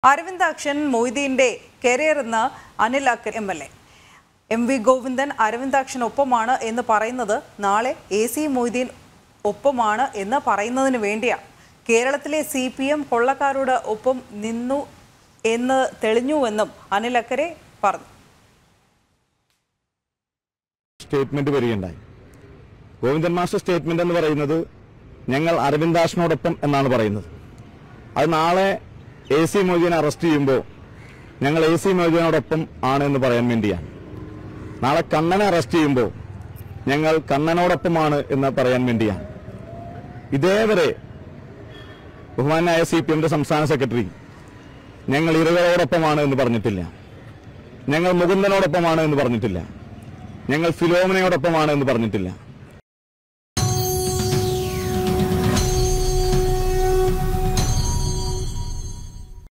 അരവിന്ദാക്ഷൻ മൊയ്തീന്റെ കരിയർ എന്ന് Anil Akkar M L A M V Govindan Aravindakshan ഒപ്പമാണ് എന്ന് പറയുന്നത് നാളെ എ സി മൊയ്തീൻ ഒപ്പമാണ് എന്ന് പറയുന്നതിന് വേണ്ടിയാണ് കേരളത്തിലെ സി പി എം കൊള്ളക്കാരോട് ഒപ്പം നിന്നു എന്ന് തെളിഞ്ഞുവെന്നും അനിൽ അക്കരെ പറഞ്ഞു സ്റ്റേറ്റ്മെന്റ് വരികയുണ്ടായി ഗോവിന്ദൻ മാസ്റ്റർ സ്റ്റേറ്റ്മെന്റ് എന്ന് പറയുന്നത് ഞങ്ങൾ അരവിന്ദാഷിനോടൊപ്പം എന്നാണ് പറയുന്നത് അത് നാളെ എ സി മൊയ്തീനെ അറസ്റ്റ് ചെയ്യുമ്പോൾ ഞങ്ങൾ എ സി മൊയ്തീനോടൊപ്പം ആണ് എന്ന് പറയാൻ വേണ്ടിയാണ് നാളെ കണ്ണനെ അറസ്റ്റ് ചെയ്യുമ്പോൾ ഞങ്ങൾ കണ്ണനോടൊപ്പമാണ് എന്ന് പറയാൻ വേണ്ടിയാണ് ഇതേവരെ ബഹുമാനായ സി പി എമ്മിന്റെ സംസ്ഥാന സെക്രട്ടറി ഞങ്ങൾ ഇരകളോടൊപ്പമാണ് എന്ന് പറഞ്ഞിട്ടില്ല ഞങ്ങൾ മുകുന്ദനോടൊപ്പമാണ് എന്ന് പറഞ്ഞിട്ടില്ല ഞങ്ങൾ ഫിലോമിനയോടൊപ്പമാണ് എന്ന് പറഞ്ഞിട്ടില്ല